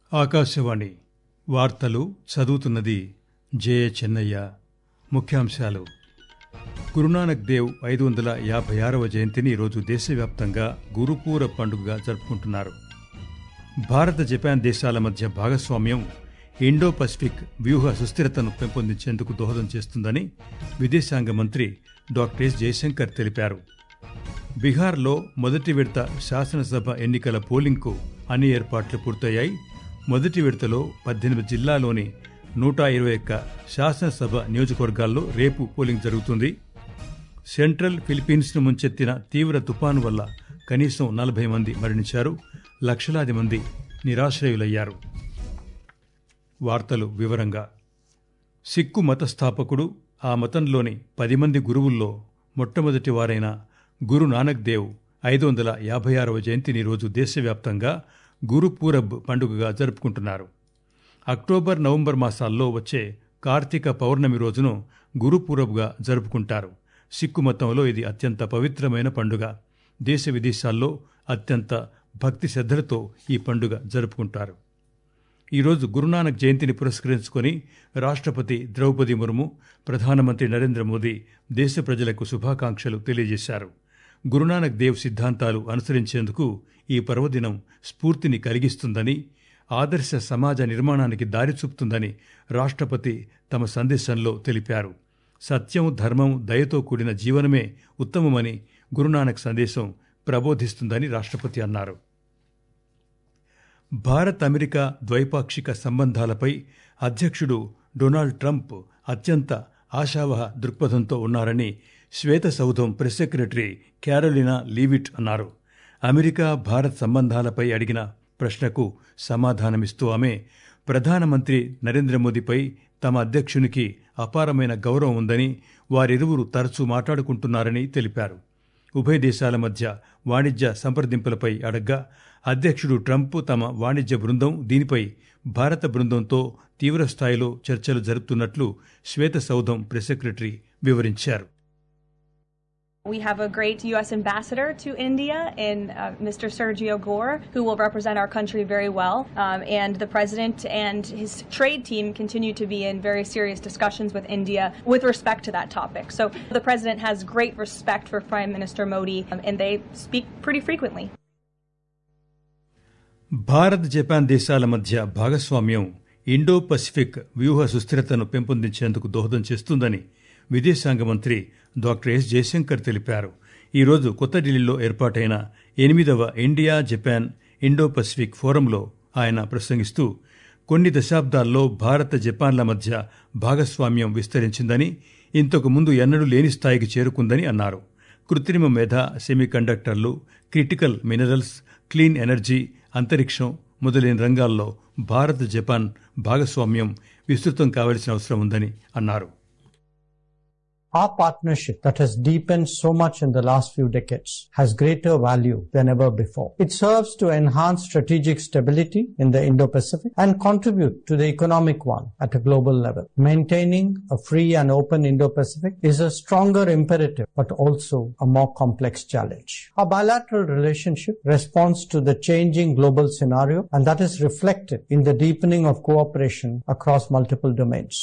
ఆకాశవాణి వార్తలు చదువుతున్నది జే చెన్నయ్య ముఖ్యాంశాలు గురునానక్ దేవ్ ఐదు వందల యాభై ఆరవ జయంతిని ఈరోజు దేశవ్యాప్తంగా గురుపూర పండుగగా జరుపుకుంటున్నారు భారత జపాన్ దేశాల మధ్య భాగస్వామ్యం ఇండో పసిఫిక్ వ్యూహ సుస్థిరతను పెంపొందించేందుకు దోహదం చేస్తుందని విదేశాంగ మంత్రి డాక్టర్ ఎస్ జయశంకర్ తెలిపారు బీహార్లో మొదటి విడత శాసనసభ ఎన్నికల పోలింగ్కు అన్ని ఏర్పాట్లు పూర్తయ్యాయి మొదటి విడతలో పద్దెనిమిది జిల్లాలోని నూట ఇరవై ఒక్క శాసనసభ నియోజకవర్గాల్లో రేపు పోలింగ్ జరుగుతుంది సెంట్రల్ ఫిలిప్పీన్స్ను ముంచెత్తిన తీవ్ర తుపాను వల్ల కనీసం నలభై మంది మరణించారు లక్షలాది మంది నిరాశ్రయులయ్యారు వార్తలు వివరంగా సిక్కు మత స్థాపకుడు ఆ మతంలోని పది మంది గురువుల్లో మొట్టమొదటి వారైన గురు నానక్ దేవ్ ఐదు వందల యాభై ఆరవ జయంతిని రోజు దేశవ్యాప్తంగా గురు పూరబ్ పండుగగా జరుపుకుంటున్నారు అక్టోబర్ నవంబర్ మాసాల్లో వచ్చే కార్తీక పౌర్ణమి రోజును గురు పూరబ్గా జరుపుకుంటారు సిక్కు మతంలో ఇది అత్యంత పవిత్రమైన పండుగ దేశ విదేశాల్లో అత్యంత భక్తి శ్రద్ధలతో ఈ పండుగ జరుపుకుంటారు ఈరోజు గురునానక్ జయంతిని పురస్కరించుకొని రాష్ట్రపతి ద్రౌపది ముర్ము ప్రధానమంత్రి నరేంద్ర మోదీ దేశ ప్రజలకు శుభాకాంక్షలు తెలియజేశారు గురునానక్ దేవ్ సిద్ధాంతాలు అనుసరించేందుకు ఈ పర్వదినం స్ఫూర్తిని కలిగిస్తుందని ఆదర్శ సమాజ నిర్మాణానికి దారి చూపుతుందని రాష్ట్రపతి తమ సందేశంలో తెలిపారు సత్యం ధర్మం దయతో కూడిన జీవనమే ఉత్తమమని గురునానక్ సందేశం ప్రబోధిస్తుందని రాష్ట్రపతి అన్నారు భారత్ అమెరికా ద్వైపాక్షిక సంబంధాలపై అధ్యక్షుడు డొనాల్డ్ ట్రంప్ అత్యంత ఆశావహ దృక్పథంతో ఉన్నారని శ్వేత సౌధం ప్రెస్ సెక్రటరీ క్యారోలినా లీవిట్ అన్నారు అమెరికా భారత్ సంబంధాలపై అడిగిన ప్రశ్నకు సమాధానమిస్తూ ఆమె ప్రధానమంత్రి నరేంద్ర మోదీపై తమ అధ్యక్షునికి అపారమైన గౌరవం ఉందని వారిరువురు తరచూ మాట్లాడుకుంటున్నారని తెలిపారు ఉభయ దేశాల మధ్య వాణిజ్య సంప్రదింపులపై అడగ్గా అధ్యక్షుడు ట్రంప్ తమ వాణిజ్య బృందం దీనిపై భారత బృందంతో తీవ్రస్థాయిలో చర్చలు జరుపుతున్నట్లు శ్వేత సౌధం ప్రెస్ సెక్రటరీ వివరించారు We have a great U.S. ambassador to India in uh, Mr. Sergio Gore, who will represent our country very well. Um, and the president and his trade team continue to be in very serious discussions with India with respect to that topic. So the president has great respect for Prime Minister Modi, um, and they speak pretty frequently. Bharat Japan దేశాల మధ్య భాగస్వామ్యం Indo Pacific వ్యూహ సుస్థిరతను పెంపొందించేందుకు దోహదం చేస్తుందని విదేశాంగ మంత్రి doctor yes Jayashankar తెలిపారు ఈరోజు కొత్త ఢిల్లీలో ఏర్పాటైన ఎనిమిదవ ఇండియా జపాన్ ఇండో పసిఫిక్ ఫోరంలో ఆయన ప్రసంగిస్తూ కొన్ని దశాబ్దాల్లో భారత జపాన్ల మధ్య భాగస్వామ్యం విస్తరించిందని ఇంతకు ముందు ఎన్నడూ లేని స్థాయికి చేరుకుందని అన్నారు కృత్రిమ మేధ సెమీకండక్టర్లు క్రిటికల్ మినరల్స్ క్లీన్ ఎనర్జీ అంతరిక్షం మొదలైన రంగాల్లో భారత్ జపాన్ భాగస్వామ్యం విస్తృతం కావలసిన అవసరం ఉందని అన్నారు Our partnership that has deepened so much in the last few decades has greater value than ever before. It serves to enhance strategic stability in the Indo-Pacific and contribute to the economic one at a global level. Maintaining a free and open Indo-Pacific is a stronger imperative but also a more complex challenge. Our bilateral relationship responds to the changing global scenario and that is reflected in the deepening of cooperation across multiple domains.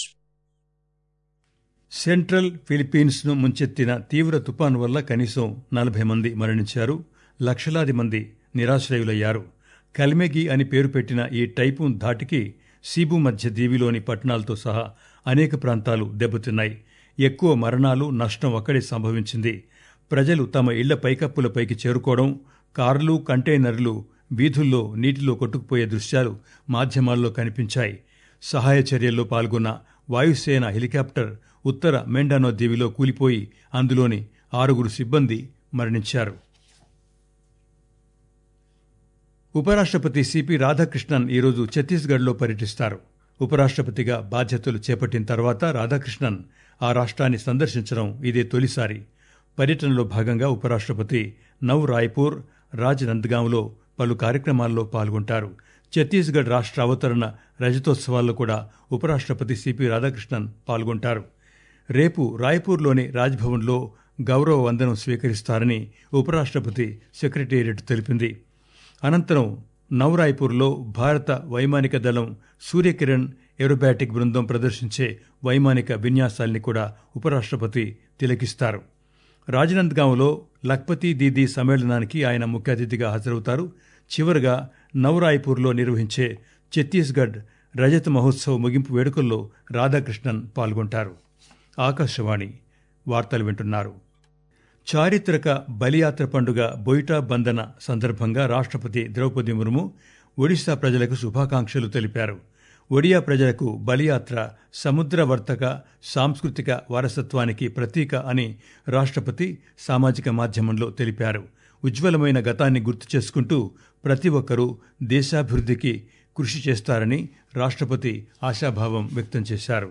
Central Philippines ను ముంచెత్తిన తీవ్ర తుపాను వల్ల కనీసం నలభై మంది మరణించారు లక్షలాది మంది నిరాశ్రయులయ్యారు కల్మెగి అని పేరు పెట్టిన ఈ టైపూన్ ధాటికి సీబు మధ్య దీవిలోని పట్టణాలతో సహా అనేక ప్రాంతాలు దెబ్బతిన్నాయి ఎక్కువ మరణాలు నష్టం అక్కడే సంభవించింది ప్రజలు తమ ఇళ్ల పైకప్పులపైకి చేరుకోవడం కార్లు కంటైనర్లు వీధుల్లో నీటిలో కొట్టుకుపోయే దృశ్యాలు మాధ్యమాల్లో కనిపించాయి సహాయ చర్యల్లో పాల్గొన్న వాయుసేన హెలికాప్టర్ ఉత్తర మెండానో దీవిలో కూలిపోయి అందులోని ఆరుగురు సిబ్బంది మరణించారు ఉపరాష్ట్రపతి సిపి రాధాకృష్ణన్ ఈరోజు ఛత్తీస్గఢ్లో పర్యటిస్తారు ఉపరాష్ట్రపతిగా బాధ్యతలు చేపట్టిన తర్వాత రాధాకృష్ణన్ ఆ రాష్ట్రాన్ని సందర్శించడం ఇదే తొలిసారి పర్యటనలో భాగంగా ఉపరాష్ట్రపతి నవ్ రాయ్పూర్ రాజ్ నంద్గాంలో పలు కార్యక్రమాల్లో పాల్గొంటారు ఛత్తీస్గఢ్ రాష్ట్ర అవతరణ రజతోత్సవాల్లో కూడా ఉపరాష్ట్రపతి సిపి రాధాకృష్ణన్ పాల్గొంటారు రేపు రాయ్పూర్లోని రాజ్భవన్లో గౌరవ వందనం స్వీకరిస్తారని ఉపరాష్ట్రపతి సెక్రటేరియట్ తెలిపింది అనంతరం నవరాయ్పూర్లో భారత వైమానిక దళం సూర్యకిరణ్ ఏరోబాటిక్ బృందం ప్రదర్శించే వైమానిక విన్యాసాల్ని కూడా ఉపరాష్ట్రపతి తిలకిస్తారు రాజనందగాంలో లఖ్పతి దీదీ సమ్మేళనానికి ఆయన ముఖ్య అతిథిగా హాజరవుతారు చివరగా నవరాయ్పూర్లో నిర్వహించే ఛత్తీస్గఢ్ రజత మహోత్సవ్ ముగింపు వేడుకల్లో రాధాకృష్ణన్ పాల్గొంటారు ఆకాశవాణి వార్తలు వింటున్నారు చారిత్రక బలియాత్ర పండుగ బొయిటా బందన సందర్భంగా రాష్ట్రపతి ద్రౌపది ముర్ము ఒడిశా ప్రజలకు శుభాకాంక్షలు తెలిపారు ఒడియా ప్రజలకు బలియాత్ర సముద్ర వర్తక సాంస్కృతిక వారసత్వానికి ప్రతీక అని రాష్ట్రపతి సామాజిక మాధ్యమంలో తెలిపారు ఉజ్వలమైన గతాన్ని గుర్తు చేసుకుంటూ ప్రతి ఒక్కరూ దేశాభివృద్ధికి కృషి చేస్తారని రాష్ట్రపతి ఆశాభావం వ్యక్తం చేశారు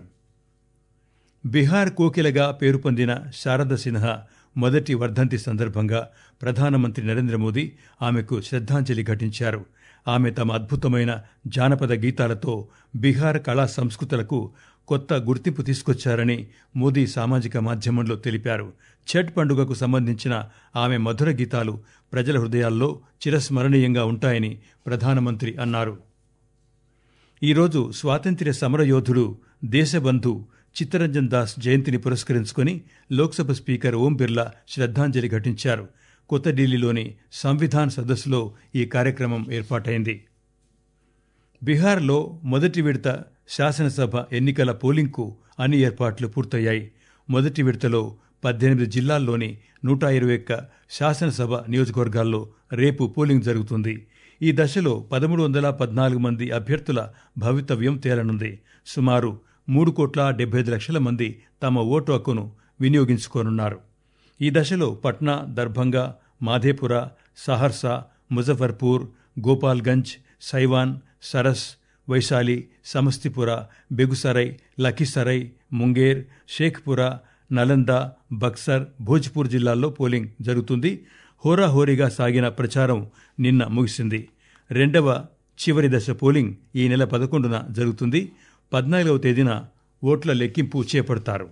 బీహార్ కోకిలగా పేరు పొందిన శారద సిన్హా మొదటి వర్ధంతి సందర్భంగా ప్రధానమంత్రి నరేంద్ర మోదీ ఆమెకు శ్రద్ధాంజలి ఘటించారు ఆమె తమ అద్భుతమైన జానపద గీతాలతో బీహార్ కళా సంస్కృతులకు కొత్త గుర్తింపు తీసుకొచ్చారని మోదీ సామాజిక మాధ్యమంలో తెలిపారు ఛట్ పండుగకు సంబంధించిన ఆమె మధుర గీతాలు ప్రజల హృదయాల్లో చిరస్మరణీయంగా ఉంటాయని ప్రధానమంత్రి అన్నారు ఈరోజు స్వాతంత్ర్య సమరయోధుడు దేశబంధు చిత్తరంజన్ దాస్ జయంతిని పురస్కరించుకుని లోక్సభ స్పీకర్ ఓం బిర్లా శ్రద్ధాంజలి ఘటించారు కొత్త ఢిల్లీలోని సంవిధాన్ సదస్సులో ఈ కార్యక్రమం ఏర్పాటైంది బీహార్లో మొదటి విడత శాసనసభ ఎన్నికల పోలింగ్కు అన్ని ఏర్పాట్లు పూర్తయ్యాయి మొదటి విడతలో పద్దెనిమిది జిల్లాల్లోని నూట ఇరవై ఒక్క శాసనసభ నియోజకవర్గాల్లో రేపు పోలింగ్ జరుగుతుంది ఈ దశలో పదమూడు వందల పద్నాలుగు మంది అభ్యర్థుల భవితవ్యం తేలనుంది సుమారు మూడు కోట్ల డెబ్బై ఐదు లక్షల మంది తమ ఓటు హక్కును వినియోగించుకోనున్నారు ఈ దశలో పట్నా దర్భంగా మాధేపుర సహర్సా ముజఫర్పూర్ గోపాల్గంజ్ సైవాన్ సరస్ వైశాలి సమస్తిపుర బెగుసరై లఖీసరై ముంగేర్ షేఖ్పుర నలంద బక్సర్ భోజ్పూర్ జిల్లాల్లో పోలింగ్ జరుగుతుంది హోరాహోరీగా సాగిన ప్రచారం నిన్న ముగిసింది రెండవ చివరి దశ పోలింగ్ ఈ నెల పదకొండున జరుగుతుంది పద్నాలుగవ తేదీన ఓట్ల లెక్కింపు చేపడతారు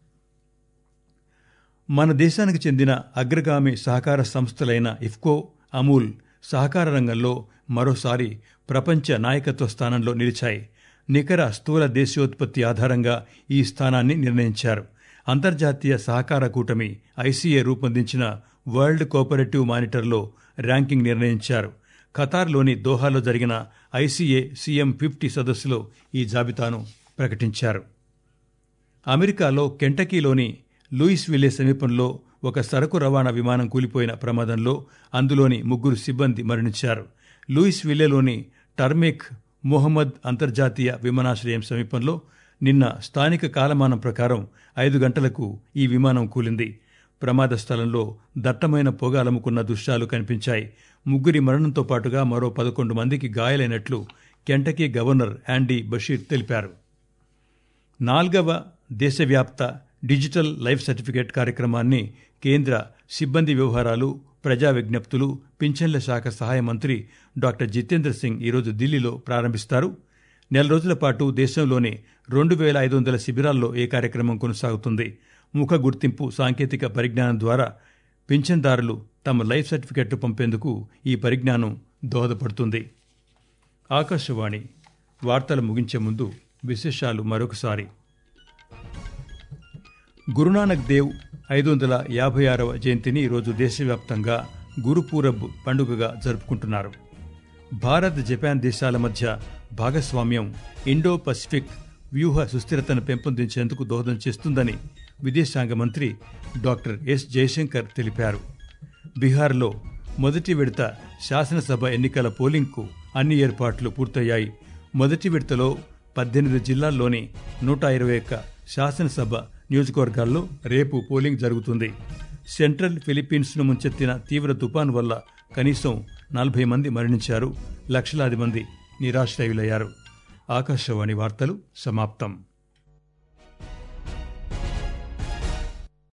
మన దేశానికి చెందిన అగ్రగామి సహకార సంస్థలైన ఇఫ్కో అమూల్ సహకార రంగంలో మరోసారి ప్రపంచ నాయకత్వ స్థానంలో నిలిచాయి నికర స్థూల దేశీయోత్పత్తి ఆధారంగా ఈ స్థానాన్ని నిర్ణయించారు అంతర్జాతీయ సహకార కూటమి ఐసీఏ రూపొందించిన వరల్డ్ కోఆపరేటివ్ మానిటర్లో ర్యాంకింగ్ నిర్ణయించారు ఖతార్లోని దోహాలో జరిగిన ఐసీఏ సీఎం ఫిఫ్టీ సదస్సులో ఈ జాబితాను ప్రకటించారు అమెరికాలో కెంటకీలోని లూయిస్ విల్లే సమీపంలో ఒక సరకు రవాణా విమానం కూలిపోయిన ప్రమాదంలో అందులోని ముగ్గురు సిబ్బంది మరణించారు లూయిస్ విల్లేలోని టర్మేక్ మొహమ్మద్ అంతర్జాతీయ విమానాశ్రయం సమీపంలో నిన్న స్థానిక కాలమానం ప్రకారం ఐదు గంటలకు ఈ విమానం కూలింది ప్రమాద స్థలంలో దట్టమైన పొగ అలముకున్న దృశ్యాలు కనిపించాయి ముగ్గురి మరణంతో పాటుగా మరో పదకొండు మందికి గాయాలైనట్లు కెంటకీ గవర్నర్ యాండీ బషీర్ తెలిపారు నాల్గవ దేశవ్యాప్త డిజిటల్ లైఫ్ సర్టిఫికేట్ కార్యక్రమాన్ని కేంద్ర సిబ్బంది వ్యవహారాలు ప్రజా విజ్ఞప్తులు పింఛన్ల శాఖ సహాయ మంత్రి డాక్టర్ జితేంద్ర సింగ్ ఈరోజు ఢిల్లీలో ప్రారంభిస్తారు నెల రోజుల పాటు దేశంలోని రెండు వేల ఐదు వందల శిబిరాల్లో ఈ కార్యక్రమం కొనసాగుతుంది ముఖ గుర్తింపు సాంకేతిక పరిజ్ఞానం ద్వారా పింఛన్దారులు తమ లైఫ్ సర్టిఫికెట్లు పంపేందుకు ఈ పరిజ్ఞానం దోహదపడుతుంది ఆకాశవాణి వార్తలు ముగించే ముందు విశేషాలు మరొకసారి గురునానక్ దేవ్ ఐదు వందల యాభై ఆరవ జయంతిని ఈరోజు దేశవ్యాప్తంగా గురుపూరబ్ పండుగగా జరుపుకుంటున్నారు భారత్ జపాన్ దేశాల మధ్య భాగస్వామ్యం ఇండో పసిఫిక్ వ్యూహ సుస్థిరతను పెంపొందించేందుకు దోహదం చేస్తుందని విదేశాంగ మంత్రి డాక్టర్ ఎస్ జయశంకర్ తెలిపారు బీహార్లో మొదటి విడత శాసనసభ ఎన్నికల పోలింగ్కు అన్ని ఏర్పాట్లు పూర్తయ్యాయి మొదటి విడతలో పద్దెనిమిది జిల్లాల్లోని నూట ఇరవై ఒక్క శాసనసభ నియోజకవర్గాల్లో రేపు పోలింగ్ జరుగుతుంది సెంట్రల్ ఫిలిప్పీన్స్ను ముంచెత్తిన తీవ్ర తుపాను వల్ల కనీసం నలభై మంది మరణించారు లక్షలాది మంది నిరాశ్రయులయ్యారు ఆకాశవాణి వార్తలు సమాప్తం